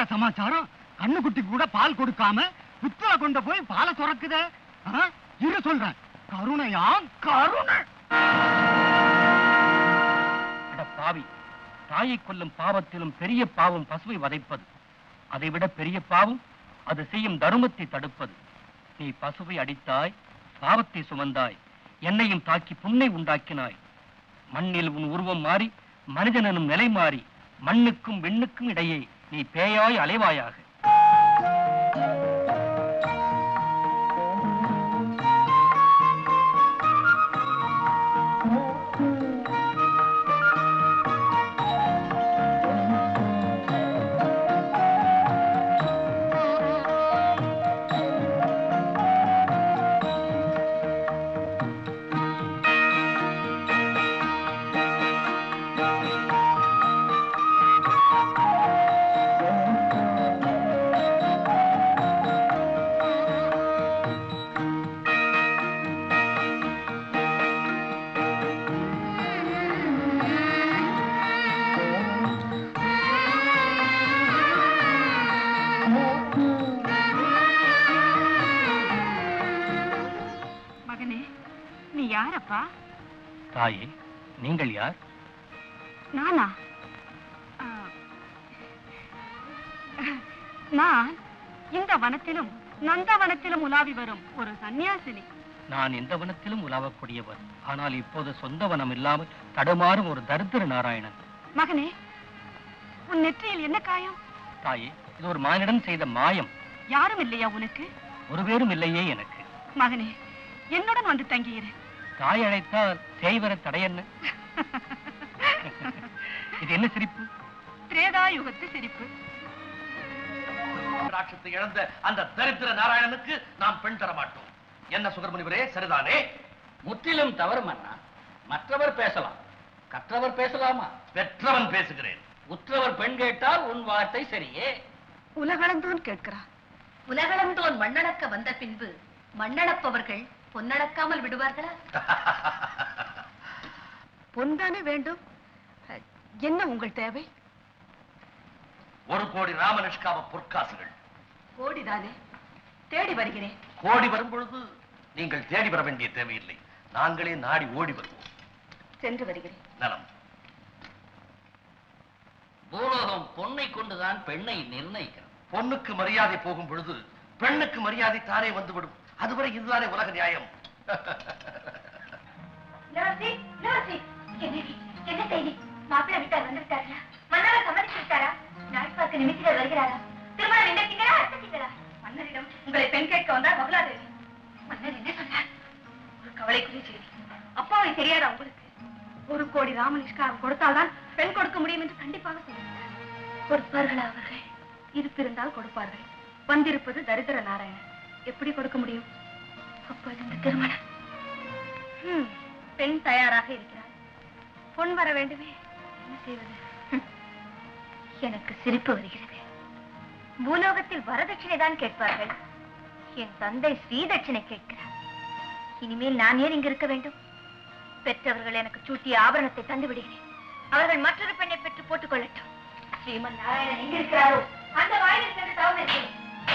என்னையா சமாச்சாரம் கண்ணுக்குட்டிக்கு கூட பால் கொடுக்காம புத்துல கொண்டு போய் பாலை சுரக்குதே ஆ? இரு சொல்றேன் கருணையா கருணை அட பாவி தாயை கொல்லும் பாவத்திலும் பெரிய பாவம் பசுவை வதைப்பது அதைவிட பெரிய பாவம் அது செய்யும் தருமத்தை தடுப்பது நீ பசுவை அடித்தாய் பாவத்தை சுமந்தாய் என்னையும் தாக்கி புண்ணை உண்டாக்கினாய் மண்ணில் உன் உருவம் மாறி மனிதனும் நிலை மாறி மண்ணுக்கும் விண்ணுக்கும் இடையே நீ பேயாய் அலைவாயாக மகனே நீ யாரப்பா தாயே நீங்கள் யார் நானா ஆ, நான் இந்த வனத்திலும் நந்தவனத்திலும் உலாவி வரும் ஒரு சன்னியாசினி நான் எந்த வனத்திலும் உலாவக்கூடியவர் ஆனால் இப்போது சொந்த வனம் இல்லாமல் தடுமாறும் ஒரு தரித்திர நாராயணன் மகனே உன் நெற்றியில் என்ன காயம் தாயே இது ஒரு மானிடம் செய்த மாயம் யாரும் இல்லையா உனக்கு ஒரு பேரும் இல்லையே எனக்கு மகனே என்னுடன் வந்து தங்கியிரு தாய் அழைத்தால் செய்வர தடையென்ன இது என்ன சிரிப்பு திரேதாயுகத்து சிரிப்பு ராட்சத்தை இழந்த அந்த தரித்திர நாராயணனுக்கு நாம் பெண் தர மாட்டோம் என்ன சுகர்முனிவரே சரிதானே முற்றிலும் தவறு மன்னா மற்றவர் பேசலாம் கற்றவர் பேசலாமா பெற்றவன் பேசுகிறேன் உற்றவர் பெண் கேட்டால் உன் வார்த்தை சரியே உலகளந்தோன் கேட்கிறார் உலகளந்தோன் மண்ணளக்க வந்த பின்பு மண்ணளப்பவர்கள் பொன்னளக்காமல் விடுவார்களா பொன்தானே வேண்டும் அஹ், என்ன உங்கள் தேவை ஒரு கோடி ராமனிஷ்காம பொற்காசுகள் கோடிதானே தேடி வருகிறேன் கோடி வரும் பொழுது நீங்கள் தேடி வர வேண்டிய தேவையில்லை நாங்களே நாடி ஓடி வருவோம் சென்று வருகிறேன் நலம் பூலோகம் பொன்னை கொண்டுதான் பெண்ணை நிர்ணயிக்கிறது பொண்ணுக்கு மரியாதை போகும் பொழுது பெண்ணுக்கு மரியாதை தானே வந்துவிடும் அதுவரை இதுதானே உலக நியாயம் இளவரசி இளவரசி என்னடி என்ன செய்தி மாப்பிள்ளை வீட்டார் வந்து விட்டார்களா மன்னவர் சம்மதித்து விட்டாரா நாள் பார்க்க நிமித்திகள் வருகிறாரா திருமணம் இந்த திங்களா அடுத்த திங்களா மன்னரிடம் உங்களை பெண் கேட்க வந்தார் பகலாதேவி மன்னர் என்ன சொன்னார் ஒரு கவலைக்குரிய செய்தி அப்பாவை தெரியாதா உங்களுக்கு ஒரு கோடி ராமனிஷ்காரம் கொடுத்தால்தான் பெண் கொடுக்க முடியும் என்று கண்டிப்பாக சொல்லிவிட்டார் கொடுப்பார்களா அவர்கள் இருப்பிருந்தால் கொடுப்பார்கள் வந்திருப்பது தரித்திர நாராயணன் எப்படி கொடுக்க முடியும் அப்போது இந்த திருமணம் ஹம், பெண் தயாராக இருக்கிறார் பொன் வர வேண்டுமே என்ன செய்வது ஹம், எனக்கு சிரிப்பு வருகிறது பூலோகத்தில் வரதட்சணை தான் கேட்பார்கள் என் தந்தை ஸ்ரீதட்சணை கேட்கிறார் இனிமேல் நான் ஏன் இங்கு இருக்க வேண்டும் பெற்றவர்கள் எனக்கு சூட்டிய ஆபரணத்தை தந்து விடுகிறேன் அவர்கள் மற்றொரு பெண்ணை பெற்று போட்டுக் கொள்ளட்டும் ஸ்ரீமன் நாராயணன் எங்க இருக்கிறாரோ அந்த வாயிலில் சென்று தவம் இருக்கிறேன்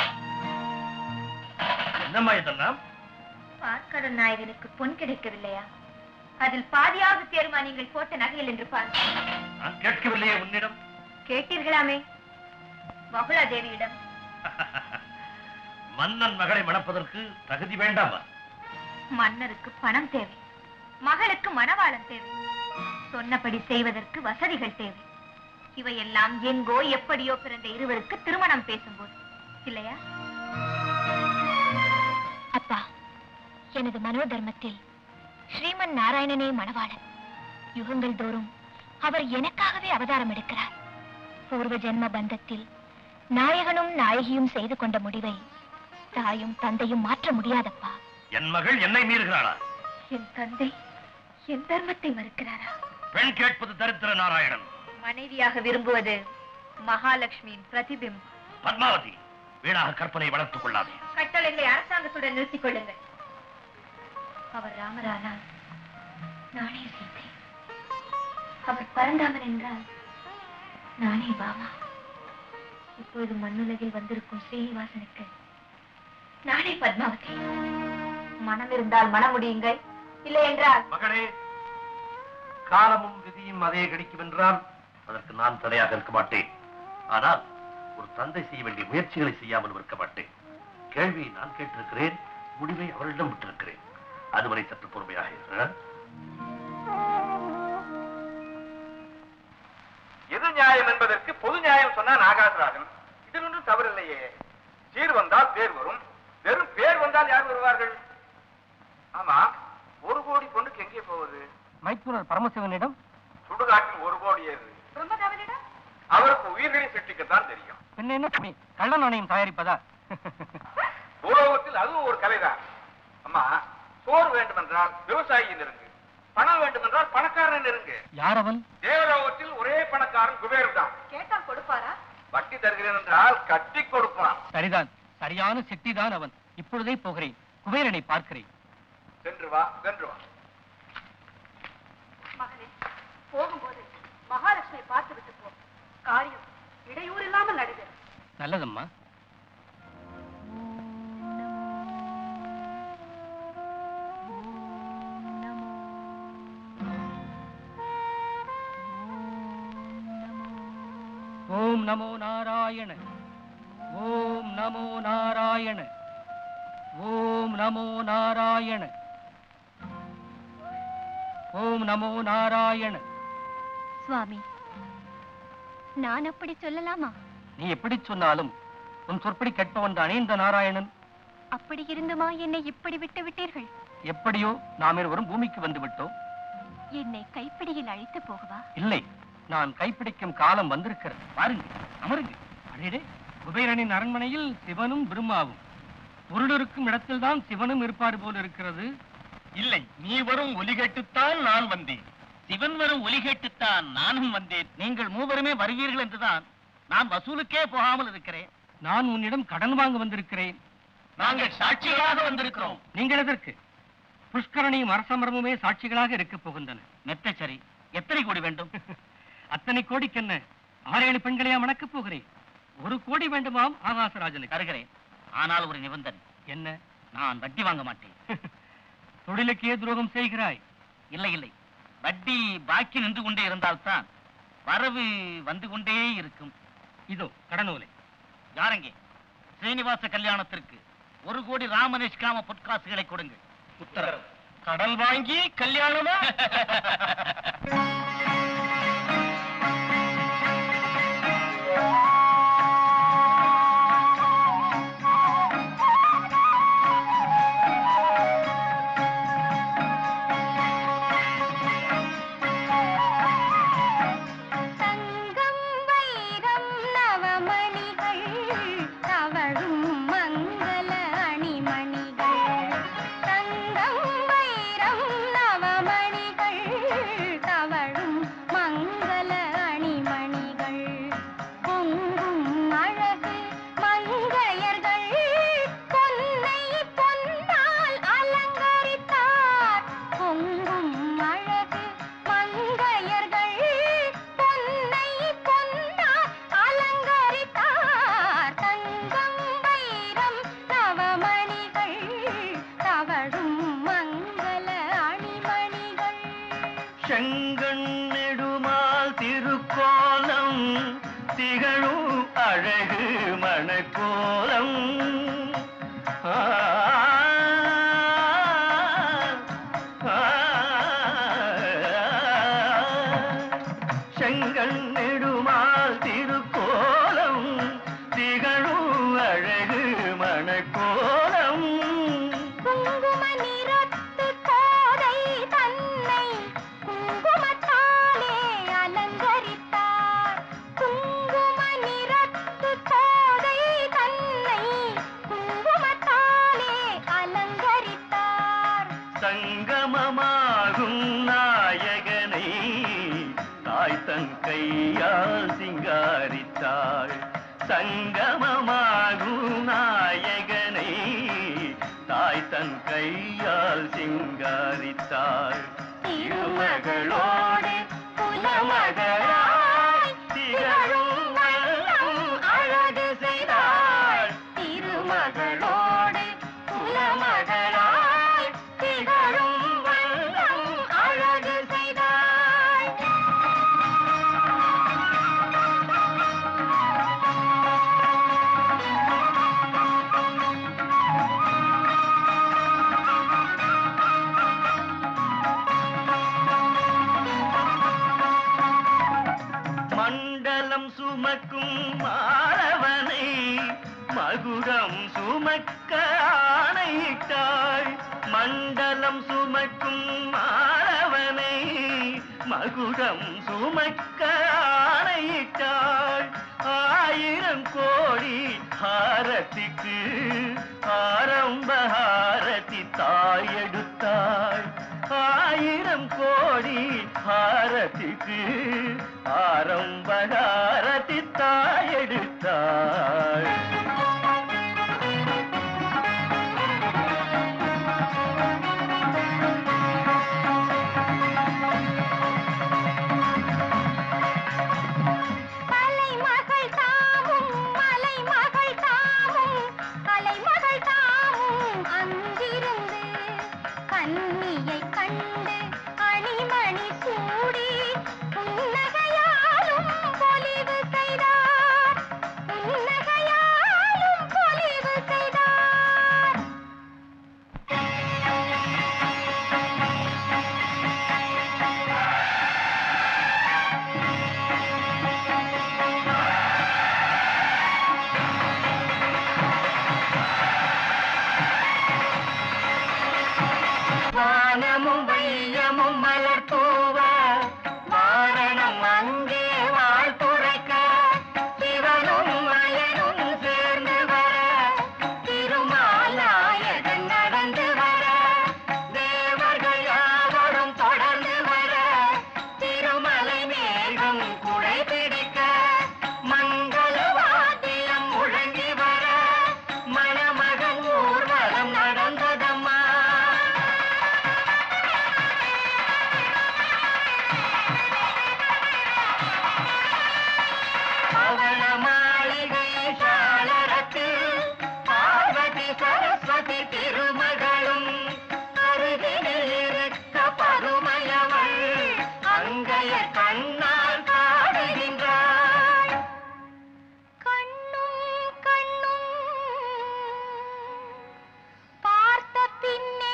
என்னம்மா இதெல்லாம் பார்க்கடல் நாயகனுக்கு பொன் கிடைக்கவில்லையா அதில் பாதியாவது தேருமா நீங்கள் போட்ட நகையில் என்று பாருங்கள் நான் கேட்கவில்லையே உன்னிடம் கேட்டீர்களாமே பகுலா தேவியிடம் மன்னன் மகளை மணப்பதற்கு தகுதி வேண்டாமா மன்னருக்கு பணம் தேவை மகளுக்கு மணவாளன் தேவை சொன்னபடி செய்வதற்கு வசதிகள் தேவை இவையெல்லாம் எங்கோ எப்படியோ பிறந்த இருவருக்கு திருமணம் பேசும்போது இல்லையா அப்பா எனது மனோ தர்மத்தில் ஸ்ரீமன் நாராயணனே மணவாளன் யுகங்கள் தோறும் அவர் எனக்காகவே அவதாரம் எடுக்கிறார் பூர்வ ஜென்ம பந்தத்தில் நாயகனும் நாயகியும் செய்து கொண்ட முடிவை தாயும் தந்தையும் மாற்ற முடியாதப்பா என் மகள் என்னை மீறுகிறாளா என் தந்தை என் தர்மத்தை மறுக்கிறாரா பெண் கேட்பது தரித்திர நாராயணன் மனைவியாக விரும்புவது மகாலட்சுமியின் பிரதிபிம்பம் பத்மாவதி வீணாக கற்பனை வளர்த்துக் கொள்ளாதே கட்டளைகளை அரசாங்கத்துடன் நிறுத்திக் கொள்ளுங்கள் அவர் ராமரானால் நானே சீதை அவர் பரந்தாமன் என்றால் நானே பாமா இப்பொழுது மண்ணுலகில் வந்திருக்கும் ஸ்ரீனிவாசனுக்கு நானே பத்மாவதி மனம் இருந்தால் மனமுடியுங்கள் இல்லை என்றால் மகளே காலமும் விதியும் அதே கிடைக்கும் என்றால் அதற்கு நான் தடையாக இருக்க மாட்டேன் ஆனால் ஒரு தந்தை செய்ய வேண்டிய முயற்சிகளை செய்யாமல் இருக்க மாட்டேன் கேள்வியை நான் கேட்டிருக்கிறேன் முடிவை அவரிடம் விட்டிருக்கிறேன் அதுவரை சற்று பொறுமையாக இரு, ஆ? எது நியாயம் என்பதற்கு பொது நியாயம் சொன்னா நாகாசராஜன் இதில் ஒன்றும் தவறில்லையே சீர் வந்தால் பேர் வரும் வெறும் பேர் வந்தால் யார் வருவார்கள் ஆமா ஒரு கோடி பொண்ணுக்கு எங்கே போவது மைத்துனர் பரமசிவனிடம் சுடுகாட்டில் ஒரு கோடி ஏது பிரம்மதாவனிடம் அவருக்கு உயிர்களை சிருஷ்டிக்கத்தான் தெரியும் பின்ன என்ன சுவாமி, கள்ள நாணயம் தயாரிப்பதா பூலோகத்தில் அதுவும் ஒரு கலைதான் அம்மா சோறு வேண்டுமென்றால் விவசாயி நெருங்கு பணம் வேண்டுமென்றால் பணக்காரன் நெருங்கு யார் அவன் தேவலோகத்தில் ஒரே பணக்காரன் குபேர் தான் கேட்டால் கொடுப்பாரா வட்டி தருகிறேன் என்றால் கட்டி கொடுப்பான் சரிதான் சரியான செட்டிதான் அவன் இப்பொழுதே போகிறேன் குபேரனை பார்க்கிறேன் சென்று வா சென்று வா மகனே போகும்போது மகாலட்சுமி பார்த்து விட்டு போ காரியம் இடையூறு இல்லாமல் நடுது நல்லதம்மா ஓம் நமோ நாராயண ஓம் நமோ நாராயண ஓம் நமோ நாராயண ஓம் நமோ நாராயண சுவாமி நான் அப்படி சொல்லலாமா நீ எப்படி சொன்னாலும் உன் சொற்படி கேட்பவன் தானே இந்த நாராயணன் அப்படி இருந்துமா என்னை இப்படி விட்டு விட்டீர்கள் எப்படியோ நாம் இருவரும் பூமிக்கு வந்து விட்டோம் என்னை கைப்பிடியில் அழைத்து போகவா இல்லை நான் கைப்பிடிக்கும் காலம் வந்திருக்கிறது பாருங்க அமருங்க அடேடே குபேரனின் அரண்மனையில் சிவனும் பிரம்மாவும் பொருளிருக்கும் இடத்தில்தான் சிவனும் இருப்பார் போல் இருக்கிறது இல்லை நீ வரும் ஒலி கேட்டுத்தான் நான் வந்தேன் சிவன் வரும் ஒலி கேட்டுத்தான் நானும் வந்தேன் நீங்கள் மூவருமே வருவீர்கள் என்றுதான் நான் வசூலுக்கே போகாமல் இருக்கிறேன் நான் உன்னிடம் கடன் வாங்க வந்திருக்கிறேன் நாங்கள் சாட்சிகளாக வந்திருக்கிறோம் நீங்கள் எதற்கு புஷ்கரணியும் அரசமரமுமே சாட்சிகளாக இருக்கப் போகின்றன மெத்த சரி எத்தனை கோடி வேண்டும் அத்தனை கோடிக்கென்ன ஆறேழு பெண்களையா மணக்கப் போகிறேன் ஒரு கோடி வேண்டுமாம் ஆகாசராஜனுக்கு தருகிறேன் ஆனால் ஒரு நிபந்தனை என்ன நான் வட்டி வாங்க மாட்டேன் தொழிலுக்கே துரோகம் செய்கிறாய் இல்லை இல்லை வட்டி பாக்கி நின்று கொண்டே இருந்தால்தான் வரவு வந்து கொண்டே இருக்கும் இதோ கடனோலை யாரங்கே ஸ்ரீனிவாச கல்யாணத்திற்கு ஒரு கோடி ராமநிஷ்காம பொற்காசுகளை கொடுங்கள் உத்தரவு கடல் வாங்கி கல்யாணமா தங்கம் வைரம் நவமணிகள் தவழும் மங்கள அணிமணிகள் தங்கம் வைரம் நவமணிகள் தவழும் மங்கள அணிமணிகள் பொங்கும் அழகு மங்கையர்கள் பொன்னை பொன்னால் அலங்கரித்தார் பொங்கும் அழகு மங்கையர்கள் பொன்னை பொன்னால் அலங்கரித்தார் தங்கம் வைரம் நவமணிகள் தவழும் மங்கள அணிமணிகள் செங்கண் நெடுமால் திருக்கோலம் திகழும் அழகு மணக்கோலம் ஆ, ஆ, செங்கண் நெடுமால் திருக்கோலம் திகழும் அழகு மணக்கோலம் குங்கும நிறத்து கோதை தன்னை குங்குமத்தாலே அலங்கரித்தார் குங்கும நிறத்து கோதை தன்னை குங்குமத்தாலே அலங்கரித்தார் சங்கமமாகும் நாயகனை தாய் தன் கையால் சிங்காரித்தாள் சங்கமமாகும் நாயகனை தாய் தன் கையால் சிங்காரித்தாள் திருமகளோடு குலமகளாய் திகழும் வண்ணம் அழகு சுமக்க ஆணையிட்டாள் மண்டலம் சுமக்கும் மாணவனை மகுடம் சுமக்க ஆணையிட்டாள் ஆயிரம் கோடி ஹாரத்திக்கு ஆரம்ப ஹாரதி தாய் எடுத்தாள் ஆயிரம் கோடி ஹாரத்திக்கு ஆரம்ப ஹாரதி தாய் எடுத்தாள் கலைமகள் தாமும் மலைமகள் தாமும் கலைமகள் தாமும் அங்கிருந்து கன்னியை கண்டு அணிமணி சூடி புன்னகையாலும் பொலிவு செய்தார் புன்னகையாலும் பொலிவு செய்தார் வானமும் வையமும் மலர் தூவ வாரணம் அங்கே வாழ்த்துரைக்க சிவனும் மயனும் சேர்ந்து வர திருமாலாயகன் நடந்து வர தேவர்கள் யாவரும் தொடர்ந்து வர திருமலை மேகம் குடை பிடிக்க மங்கள வாத்தியம் முழங்கி வர மணமகன் ஊர்வலம் நடந்ததம்மா பவள மாளிகை சாளரத்தில் பார்வதி சரஸ்வதி திருமகளும் அருகினில் இருக்க பருமையவள் அங்கைய கண்ணால் காடுகின்றாள் கண்ணும் கண்ணும் பார்த்த பின்னே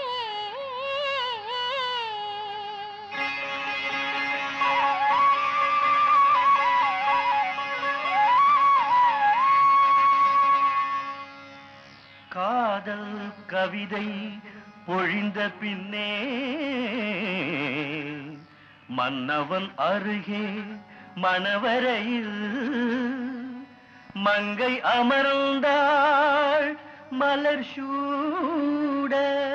காதல் கவிதை பொழிந்த பின்னே மன்னவன் அருகே மணவரையில் மங்கை அமர்ந்தாள் மலர் சூட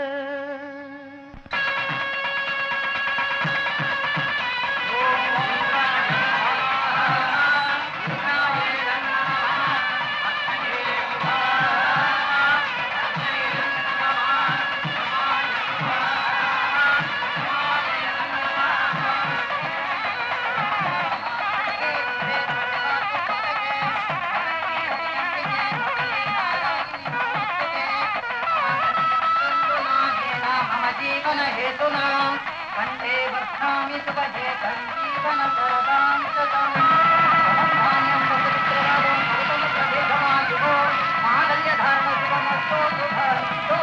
मम जीवन हेतुना कण्ठे वर्षामि सुभगे सञ्जीवन सदां सदाम् धान्यं वसुपुत्ररागं गौतमप्रभेदमायुः माङ्गल्यधर्मशुभमस्तु शुभस्तु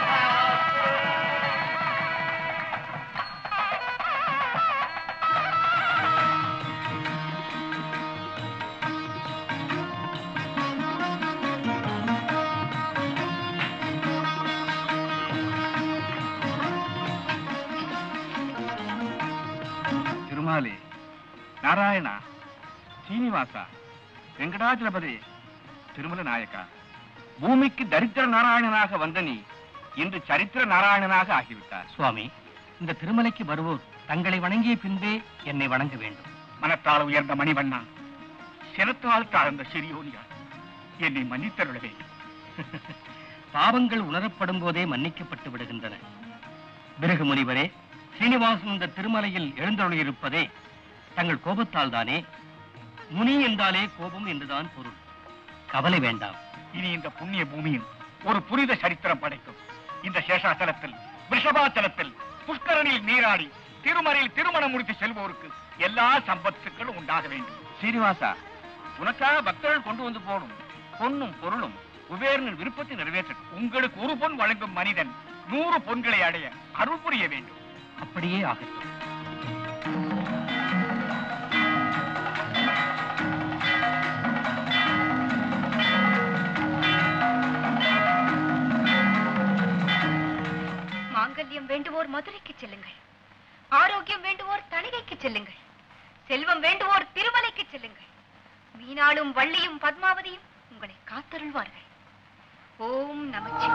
ತಿರುಮಾಲಿ ನಾರಾಯಣ ಶ್ರೀನಿವಾಸ வெங்கடாச்சலபதி திருமல நாயக்கா பூமிக்கு தரித்திர நாராயணனாக வந்த நீ இன்று சரித்திர நாராயணனாக ஆகிவிட்டார் சுவாமி இந்த திருமலைக்கு வருவோர் தங்களை வணங்கிய பின்பே என்னை வணங்க வேண்டும் மனத்தால் உயர்ந்த மணிவண்ணா சினத்தால் தாழ்ந்த சிறியோனியா என்னை மன்னித்தருள வேண்டும் பாவங்கள் உணரப்படும் போதே மன்னிக்கப்பட்டு விடுகின்றன பிறகு முனிவரே ஸ்ரீனிவாசன் இந்த திருமலையில் எழுந்தருளியிருப்பதே தங்கள் கோபத்தால் தானே முனி என்றாலே கோபம் என்றுதான் பொருள் கவலை வேண்டாம் இனி இந்த புண்ணிய பூமியில் ஒரு புனித சரித்திரம் படைக்கும் இந்த சேஷாச்சலத்தில் விஷபாச்சலத்தில் புஷ்கரணியில் நீராடி திருமறையில் திருமணம் முடித்து செல்வோருக்கு எல்லா சம்பத்துக்களும் உண்டாக வேண்டும் சீனிவாசா உனக்காக பக்தர்கள் கொண்டு வந்து போடும் பொன்னும் பொருளும் குபேரனின் விருப்பத்தை நிறைவேற்ற உங்களுக்கு ஒரு பொன் வழங்கும் மனிதன் நூறு பொன்களை அடைய அருள் புரிய வேண்டும் அப்படியே ஆகட்டும் மாங்கல்யம் வேண்டுவோர் மதுரைக்கு செல்லுங்கள் ஆரோக்கியம் வேண்டுவோர் தணிகைக்கு செல்லுங்கள் செல்வம் வேண்டுவோர் திருமலைக்கு செல்லுங்கள் மீனாளும் வள்ளியும் பத்மாவதியும் உங்களை காத்தருள்வார்கள் ஓம் நமச்சிவாய